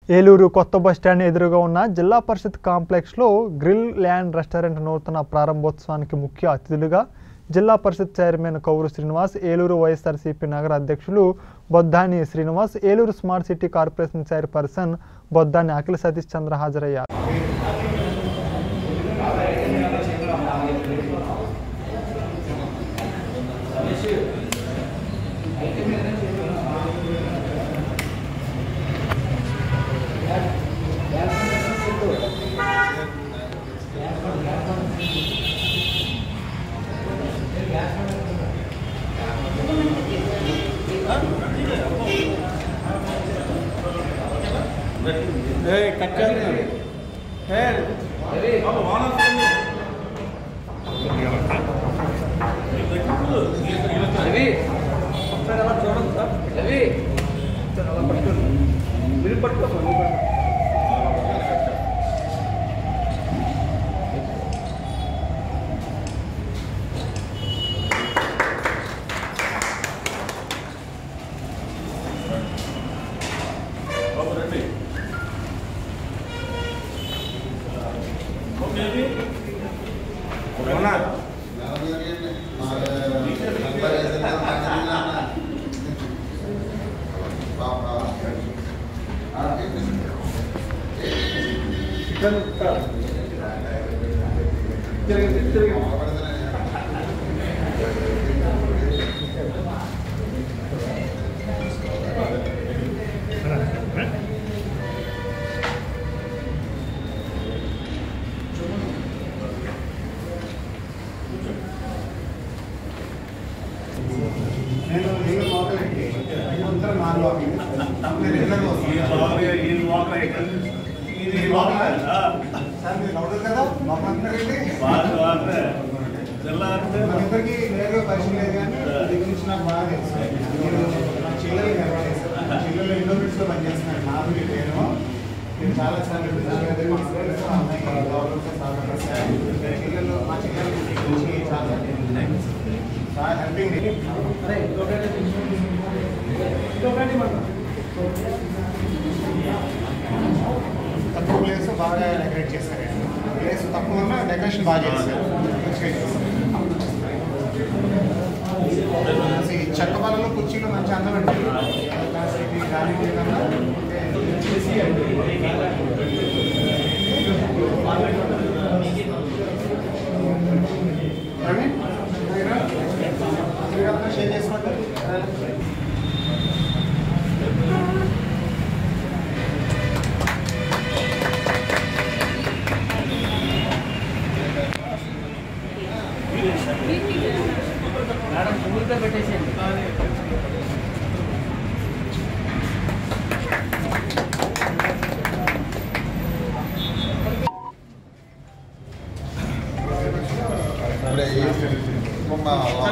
ఏలూరు కొత్త బస్టాండ్ ఎదురుగా ఉన్న జిల్లా పరిషత్ కాంప్లెక్స్లో గ్రిల్ ల్యాండ్ రెస్టారెంట్ నూతన ప్రారంభోత్సవానికి ముఖ్య అతిథులుగా జిల్లా పరిషత్ చైర్మన్ కౌరు శ్రీనివాస్ ఏలూరు వైఎస్ఆర్సీపీ నగర అధ్యక్షులు Boddani Srinivas Eluru smart city corporation chairperson Boddani Akhila Satish Chandra హాజరయ్యారు నేను నేను లోపల అంతా నా లోపల నేను ఇళ్ళకి వస్తాను సార్ మీరు లోపల కదా లోపల అంటారండి మన ఇద్దరికి నేరుగా పరిచయం లేదు కానీ దీని గురించి నాకు బాగా తెలుసు మీరు నా చెల్లెలు కనబడేది నా చెల్లెలు ఎన్నో బిట్స్లో పనిచేస్తున్నాడు నాకు మీరు నేను నేను చాలా సార్లు అదే మా ఫ్రెండ్స్ మా అన్నయ్య గౌరవంతో సహకరిస్తాను చెల్లెలు మా చెల్లెలు గురించి చాలా చాలా హెల్పింగ్ తక్కువ ప్లేస్ బాగా డెకరేట్ చేశారండి ప్లేస్ తక్కువ ఉన్నా డెకరేషన్ బాగా చేశారు మంచిగా చేశారు. అసలు ఈ చెక్క బలలో కుర్చీలు మంచి అందం అండి ఇది గాలి లేకుండా రవి, మీరా? మీరంతా షేర్ చేసుకోండి ఇప్పుడే ఈ కుటుంబ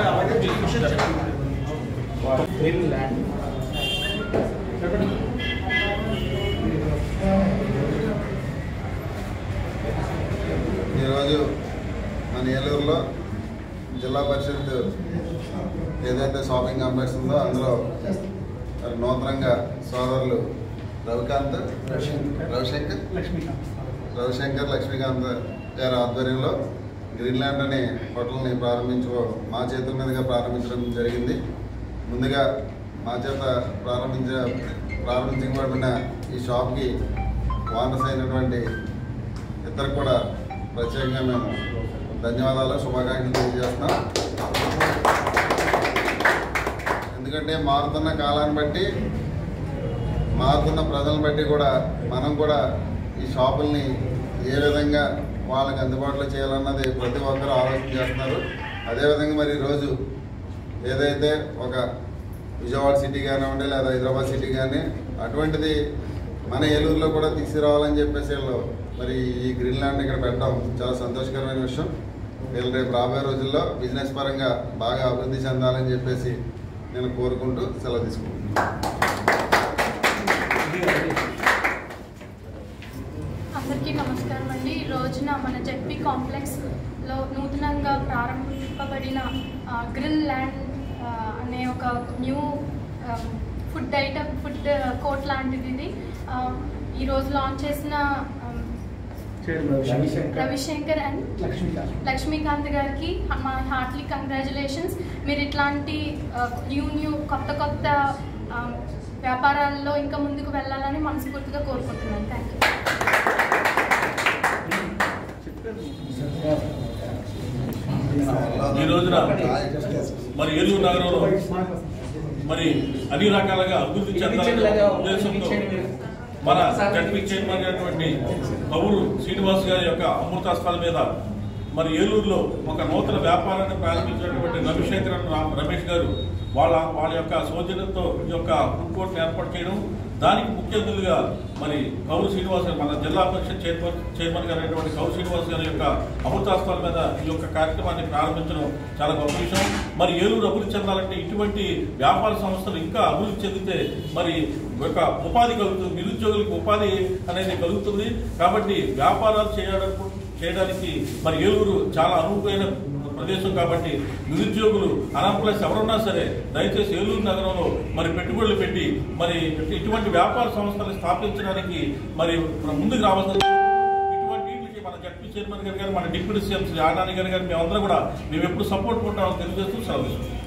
ఈరోజు మన ఏలూరులో జిల్లా పరిషత్ ఏదైతే షాపింగ్ కాంప్లెక్స్ ఉందో అందులో మరి నూతనంగా సోదరులు రవికాంత్ రవిశంకర్ రవిశంకర్ లక్ష్మీకాంత్ గారి ఆధ్వర్యంలో గ్రీన్లాండ్ అనే హోటల్ని ప్రారంభించు మా చేతుల మీదుగా ప్రారంభించడం జరిగింది ముందుగా మా చేత ప్రారంభించ ప్రారంభించబడిన ఈ షాప్కి ఓనర్స్ అయినటువంటి ఇద్దరు కూడా ప్రత్యేకంగా మేము ధన్యవాదాలు శుభాకాంక్షలు తెలియజేస్తున్నాం ఎందుకంటే మారుతున్న కాలాన్ని బట్టి మారుతున్న ప్రజలను బట్టి కూడా మనం కూడా ఈ షాపుల్ని ఏ విధంగా వాళ్ళకి అందుబాటులో చేయాలన్నది ప్రతి ఒక్కరూ ఆలోచన చేస్తున్నారు అదేవిధంగా మరి ఈరోజు ఏదైతే ఒక విజయవాడ సిటీ కానివ్వండి లేదా హైదరాబాద్ సిటీ కానీ అటువంటిది మన ఏలూరులో కూడా తీసుకురావాలని చెప్పేసి వీళ్ళు మరి ఈ గ్రీన్ ల్యాండ్ ఇక్కడ పెట్టడం చాలా సంతోషకరమైన విషయం వీళ్ళు రేపు రాబోయే రోజుల్లో బిజినెస్ పరంగా బాగా అభివృద్ధి చెందాలని చెప్పేసి నేను కోరుకుంటూ సెలవు తీసుకుంటున్నాను అందరికీ నమస్కారం అండి ఈ రోజున మన జెడ్పీ కాంప్లెక్స్లో నూతనంగా ప్రారంభింపబడిన ఆ, గ్రిల్ ల్యాండ్ ఆ, అనే ఒక న్యూ ఆ, ఫుడ్ ఐటమ్ ఫుడ్ కోర్ట్ లాంటిది ఇది ఆ, ఈరోజు లాంచ్ చేసిన ఆమ్, రవిశంకర్ అండ్ లక్ష్మీకాంత్ గారికి మా హార్ట్లీ కంగ్రాచులేషన్స్ మీరు ఇట్లాంటి న్యూ న్యూ కొత్త కొత్త ఆ, వ్యాపారాల్లో ఇంకా ముందుకు వెళ్ళాలని మనస్ఫూర్తిగా కోరుకుంటున్నాను థ్యాంక్ యూ ఈ రోజున మరి ఏలూరు నగరంలో మరి అన్ని రకాలుగా అభివృద్ధి చెందాలనే ఉద్దేశంతో మన జడ్పీ చైర్మన్ అయినటువంటి కౌరు శ్రీనివాస్ గారి యొక్క అమృతాస్త్రాల మీద మరి ఏలూరులో ఒక నూతన వ్యాపారాన్ని ప్రారంభించినటువంటి రవిశంకర్ రా- రమేష్ గారు వాళ్ళ వాళ్ళ యొక్క సౌజన్యంతో ఈ యొక్క ఫుడ్ కోర్ట్ని ఏర్పాటు చేయడం దానికి ముఖ్య అతిథులుగా మరి కౌరు శ్రీనివాస్ గారు మన జిల్లా పరిషత్ చైర్మన్ చైర్మన్ గారు అయినటువంటి కౌరు శ్రీనివాస్ గారి యొక్క అమృతాస్త్రాల మీద ఈ యొక్క కార్యక్రమాన్ని ప్రారంభించడం చాలా గొప్ప విషయం మరి ఏలూరు అభివృద్ధి చెందాలంటే ఇటువంటి వ్యాపార సంస్థలు ఇంకా అభివృద్ధి చెందితే మరి ఒక ఉపాధి కలుగుతుంది నిరుద్యోగులకు ఉపాధి అనేది కలుగుతుంది కాబట్టి వ్యాపారాలు చేయడం చేయడానికి మరి ఏలూరు చాలా అనువైన ప్రదేశం కాబట్టి నిరుద్యోగులు అన్ఎంప్లాయ్స్ ఎవరున్నా సరే దయచేసి ఏలూరు నగరంలో మరి పెట్టుబడులు పెట్టి మరి ఇటువంటి వ్యాపార సంస్థలు స్థాపించడానికి మరి ముందుకు రావాల్సిన ఇటువంటి వీటికి మన జడ్పీ చైర్మన్ గారు గారు మన డిప్యూటీ సీఎం శ్రీ ఆనాని గారు గారు మేమందరం కూడా మేము ఎప్పుడు సపోర్ట్ ఉంటామని తెలియజేస్తూ సెలవు తీసుకుంటాం